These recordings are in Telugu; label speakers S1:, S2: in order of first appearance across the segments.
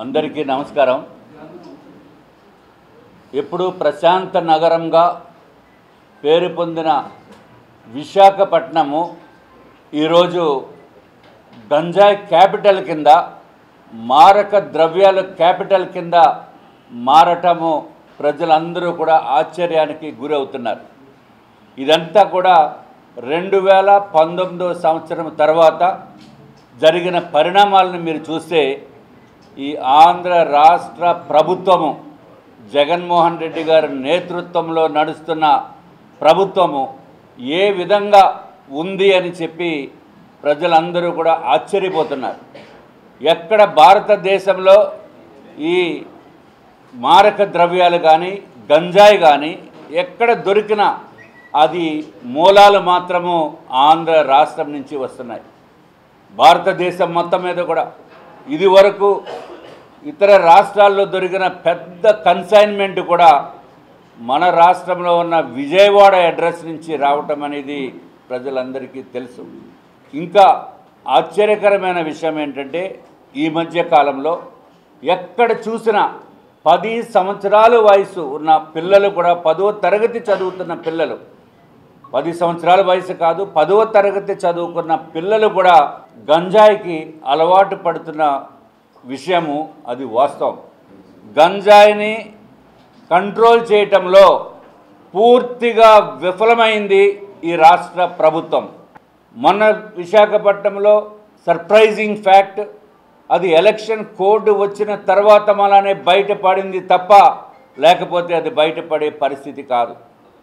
S1: అందరికీ నమస్కారం ఎప్పుడు ప్రశాంత నగరంగా పేరు పొందిన విశాఖపట్నము ఈరోజు గంజాయి క్యాపిటల్ కింద మారక ద్రవ్యాల క్యాపిటల్ కింద మారటము ప్రజలందరూ కూడా ఆశ్చర్యానికి గురవుతున్నారు ఇదంతా కూడా రెండు వేల పంతొమ్మిదో సంవత్సరం తర్వాత జరిగిన పరిణామాలను మీరు చూస్తే ఈ ఆంధ్ర రాష్ట్ర ప్రభుత్వము జగన్మోహన్ రెడ్డి గారి నేతృత్వంలో నడుస్తున్న ప్రభుత్వము ఏ విధంగా ఉంది అని చెప్పి ప్రజలందరూ కూడా ఆశ్చర్యపోతున్నారు ఎక్కడ భారతదేశంలో ఈ మారక ద్రవ్యాలు కానీ గంజాయి కానీ ఎక్కడ దొరికినా అది మూలాలు మాత్రము ఆంధ్ర రాష్ట్రం నుంచి వస్తున్నాయి భారతదేశం మొత్తం మీద కూడా ఇది వరకు ఇతర రాష్ట్రాల్లో దొరికిన పెద్ద కన్సైన్మెంట్ కూడా మన రాష్ట్రంలో ఉన్న విజయవాడ అడ్రస్ నుంచి రావటం అనేది ప్రజలందరికీ తెలుసు ఇంకా ఆశ్చర్యకరమైన విషయం ఏంటంటే ఈ మధ్య కాలంలో ఎక్కడ చూసినా పది సంవత్సరాల వయసు ఉన్న పిల్లలు కూడా పదో తరగతి చదువుతున్న పిల్లలు పది సంవత్సరాల వయసు కాదు పదవ తరగతి చదువుకున్న పిల్లలు కూడా గంజాయికి అలవాటు పడుతున్న విషయము అది వాస్తవం గంజాయిని కంట్రోల్ చేయటంలో పూర్తిగా విఫలమైంది ఈ రాష్ట్ర ప్రభుత్వం మొన్న విశాఖపట్నంలో సర్ప్రైజింగ్ ఫ్యాక్ట్ అది ఎలక్షన్ కోడ్ వచ్చిన తర్వాత మలానే బయటపడింది తప్ప లేకపోతే అది బయటపడే పరిస్థితి కాదు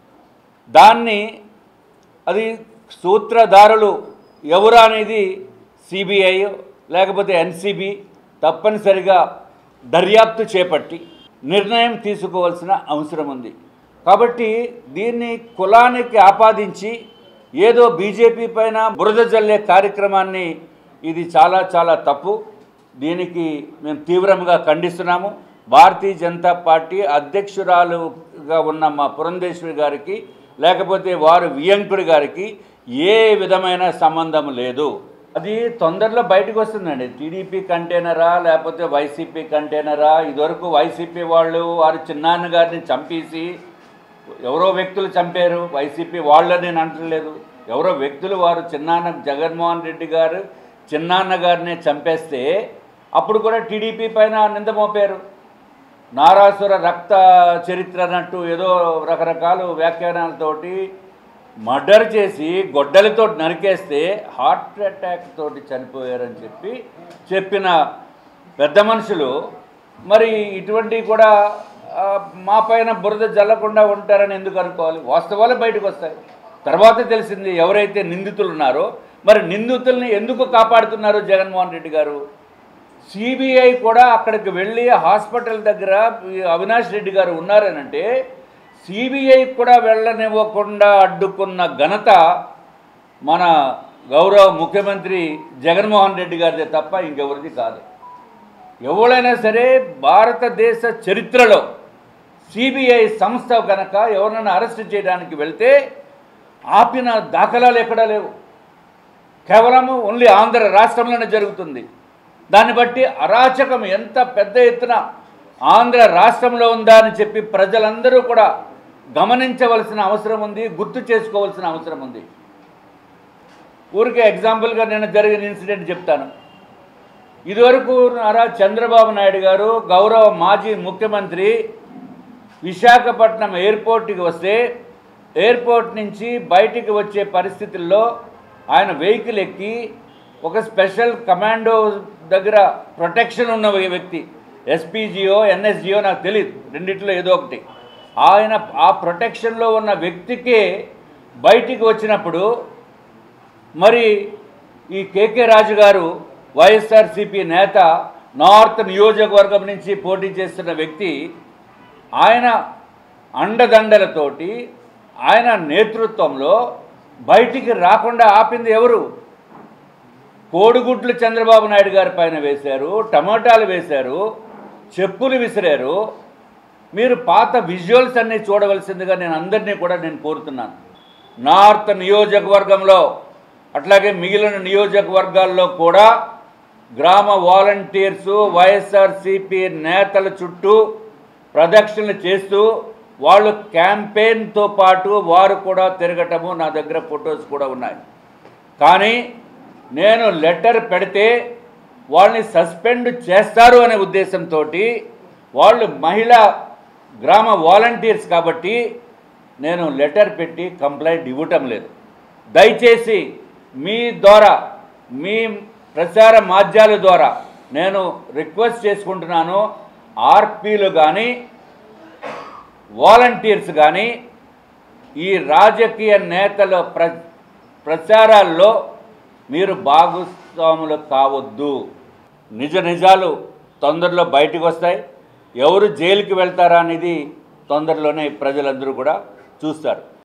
S1: దాన్ని అది సూత్రధారులు ఎవరు అనేది సిబిఐ లేకపోతే ఎన్సిబి తప్పనిసరిగా దర్యాప్తు చేపట్టి నిర్ణయం తీసుకోవాల్సిన అవసరం ఉంది కాబట్టి దీన్ని కులానికి ఆపాదించి ఏదో బీజేపీ పైన బురద జల్లే కార్యక్రమాన్ని ఇది చాలా చాలా తప్పు దీనికి మేము తీవ్రంగా ఖండిస్తున్నాము భారతీయ జనతా పార్టీ అధ్యక్షురాలుగా ఉన్న మా పురంధేశ్వరి గారికి లేకపోతే వారు వియంకుడి గారికి ఏ విధమైన సంబంధం లేదు అది తొందరలో బయటకు వస్తుందండి టీడీపీ కంటైనరా లేకపోతే వైసీపీ కంటైనరా ఇదివరకు వైసీపీ వాళ్ళు వారు చిన్నాన్న గారిని చంపేసి ఎవరో వ్యక్తులు చంపారు వైసీపీ వాళ్ళని నేను అంటలేదు ఎవరో వ్యక్తులు వారు చిన్నాన్న జగన్మోహన్ రెడ్డి గారు చిన్నాన్న గారిని చంపేస్తే అప్పుడు కూడా టీడీపీ పైన నింద మోపారు నారాసుర రక్త చరిత్ర అన్నట్టు ఏదో రకరకాల వ్యాఖ్యానాలతోటి మర్డర్ చేసి గొడ్డలితో నరికేస్తే హార్ట్ అటాక్ తోటి చనిపోయారని చెప్పి చెప్పిన పెద్ద మనుషులు మరి ఇటువంటివి కూడా ఆ, మా పైన బురద జల్లకుండా ఉంటారని ఎందుకు అనుకోవాలి వాస్తవాలు బయటకు వస్తాయి తర్వాత తెలిసింది ఎవరైతే నిందితులు ఉన్నారో మరి నిందితుల్ని ఎందుకు కాపాడుతున్నారు జగన్మోహన్ రెడ్డి గారు సిబిఐ కూడా అక్కడికి వెళ్ళి హాస్పిటల్ దగ్గర ఈ అవినాష్ రెడ్డి గారు ఉన్నారనంటే సిబిఐ కూడా వెళ్ళనివ్వకుండా అడ్డుకున్న ఘనత మన గౌరవ ముఖ్యమంత్రి జగన్మోహన్ రెడ్డి గారిదే తప్ప ఇంకెవరిది కాదు ఎవరైనా సరే భారతదేశ చరిత్రలో సిబిఐ సంస్థ కనుక ఎవరినైనా అరెస్ట్ చేయడానికి వెళ్తే ఆపిన దాఖలాలు ఎక్కడా లేవు కేవలము ఓన్లీ ఆంధ్ర రాష్ట్రంలోనే జరుగుతుంది దాన్ని బట్టి అరాచకం ఎంత పెద్ద ఎత్తున ఆంధ్ర రాష్ట్రంలో ఉందా అని చెప్పి ప్రజలందరూ కూడా గమనించవలసిన అవసరం ఉంది గుర్తు చేసుకోవాల్సిన అవసరం ఉంది ఊరికే ఎగ్జాంపుల్గా నేను జరిగిన ఇన్సిడెంట్ చెప్తాను ఇదివరకు నారా చంద్రబాబు నాయుడు గారు గౌరవ మాజీ ముఖ్యమంత్రి విశాఖపట్నం ఎయిర్పోర్ట్కి వస్తే ఎయిర్పోర్ట్ నుంచి బయటికి వచ్చే పరిస్థితుల్లో ఆయన వెహికల్ ఎక్కి ఒక స్పెషల్ కమాండో దగ్గర ప్రొటెక్షన్ ఉన్న వ్యక్తి ఎస్పీజియో ఎన్ఎస్జియో నాకు తెలియదు రెండిట్లో ఏదో ఒకటి ఆయన ఆ ప్రొటెక్షన్లో ఉన్న వ్యక్తికే బయటికి వచ్చినప్పుడు మరి ఈ కేకే రాజు గారు వైఎస్ఆర్సిపి నేత నార్త్ నియోజకవర్గం నుంచి పోటీ చేస్తున్న వ్యక్తి ఆయన అండదండలతోటి ఆయన నేతృత్వంలో బయటికి రాకుండా ఆపింది ఎవరు కోడిగుడ్లు చంద్రబాబు నాయుడు గారి పైన వేశారు టమాటాలు వేశారు చెప్పులు విసిరారు మీరు పాత విజువల్స్ అన్నీ చూడవలసిందిగా నేను అందరినీ కూడా నేను కోరుతున్నాను నార్త్ నియోజకవర్గంలో అట్లాగే మిగిలిన నియోజకవర్గాల్లో కూడా గ్రామ వాలంటీర్సు వైఎస్ఆర్సిపి నేతల చుట్టూ ప్రదక్షిణలు చేస్తూ వాళ్ళు క్యాంపెయిన్తో పాటు వారు కూడా తిరగటము నా దగ్గర ఫొటోస్ కూడా ఉన్నాయి కానీ నేను లెటర్ పెడితే వాళ్ళని సస్పెండ్ చేస్తారు అనే ఉద్దేశంతో వాళ్ళు మహిళా గ్రామ వాలంటీర్స్ కాబట్టి నేను లెటర్ పెట్టి కంప్లైంట్ ఇవ్వటం లేదు దయచేసి మీ ద్వారా మీ ప్రచార మాధ్యాల ద్వారా నేను రిక్వెస్ట్ చేసుకుంటున్నాను ఆర్పీలు కానీ వాలంటీర్స్ కానీ ఈ రాజకీయ నేతల ప్ర ప్రచారాల్లో మీరు భాగస్వాములు కావద్దు నిజ నిజాలు తొందరలో బయటకు వస్తాయి ఎవరు జైలుకి వెళ్తారా అనేది తొందరలోనే ప్రజలందరూ కూడా చూస్తారు